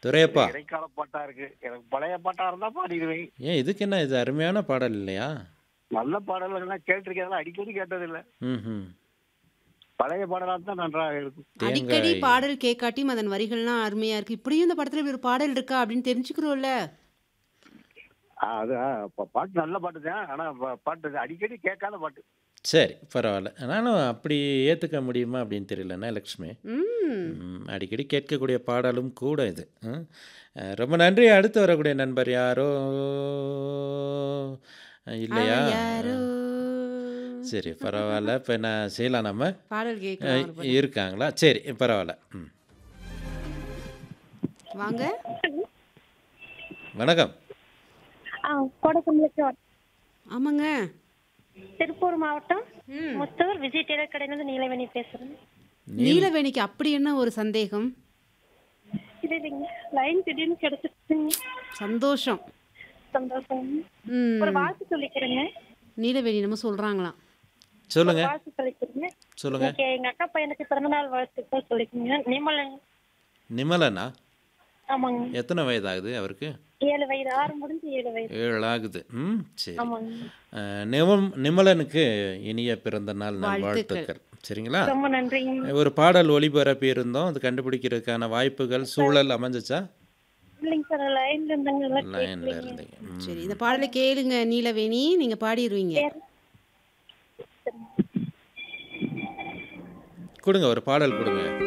துரையப்பா இடைக்கால பாட்டா இருக்கு எனக்கு பழைய பாட்டா இருந்தா பாடிடுவேன் ஏன் இதுக்கு என்ன இது அருமையான பாடல் இல்லையா நல்ல பாடல்கள்லாம் கேட்டிருக்கேன் அதெல்லாம் அடிக்கடி கேட்டதில்ல ம் பழைய பாடலா தான் நன்றாக இருக்கும் அடிக்கடி தேங்காய் பாடல் கேட்காட்டியும் அதன் வரிகள்லாம் அருமையா இருக்கு இப்படியும் இந்த படத்துல இப்படி ஒரு பாடல் இருக்கா அப்படின்னு தெரிஞ்சுக்கிறோம்ல ஆ, அது ஆ, பா- பாட்டு நல்ல பாட்டு தான் ஆனா பா- பாட்டு இது அடிக்கடி கேட்காத பாட்டு சரி பரவாயில்ல நானும் அப்படி ஏற்றுக்க முடியுமா அப்படின்னு தெரியலண்ணா லக்ஷ்மி ம் ம், அடிக்கடி கேட்கக்கூடிய பாடலும் கூட இது ம். அஹ், ரொம்ப நன்றி அடுத்து வரக்கூடிய நண்பர் யாரோ அஹ், இல்லையா அவள் யாரோ சரி பரவாயில்ல இப்போ என்ன செய்யலாம் நம்ம பாடல் அஹ், கேட்கலாம் இருக்காங்களா சரி பரவாயில்ல ம் வாங்க வணக்கம் ஆ கோடக்கும்பலுக்கு ஆமாங்க திருப்பூர் மாவட்டம் ம் முத்தூர் விஜய் டெய்லர் கடையிலிருந்து நீலவேணி பேசுறேன் நீலவேணிக்கு அப்படி என்ன ஒரு சந்தேகம் இது இல்லைங்க லைன் திடீர்னு கிடைச்சிருச்சுங்க சந்தோஷம் சந்தோஷம் ம் ஒரு வாழ்த்து சொல்லிக்கிறேங்க நீலவேணி நம்ம சொல்றாங்களாம் சொல்லுங்க வாழ்த்து சொல்லிக்கிறேங்க சொல்லுங்க இன்னைக்கு எங்க அக்கா பையனுக்கு பிறந்தநாள் வாழ்த்துக்கள் சொல்லிக்கோங்க நிமலன் நிமலனா ஆமாங்க எத்தனை வயதாகுது அவருக்கு ஏழு வயது ஆறு முடிஞ்சு ஏழு வயது ஏழு ஆகுது ம் சரி ஆமாங்க அஹ், நிமம் நிமலனுக்கு இனிய பிறந்த நாள் நல் வாழ்த்துக்கள். வாழ்த்துக்கள் சரிங்களா ரொம்ப நன்றிங்க ஒரு பாடல் ஒளிபரப்பி இருந்தோம் அது கண்டுபிடிக்கிறதுக்கான வாய்ப்புகள் சூழல் அமைஞ்சிச்சா இல்லைங்க சார் லைன்ல இருந்தாங்க எல்லாம் லைன்ல கேட்கலைங்க. இருந்தீங்க ம். சரி இந்த பாடலை கேளுங்க நீலவேணி நீங்க பாடிடுவீங்க கொடுங்க ஒரு பாடல் கொடுங்க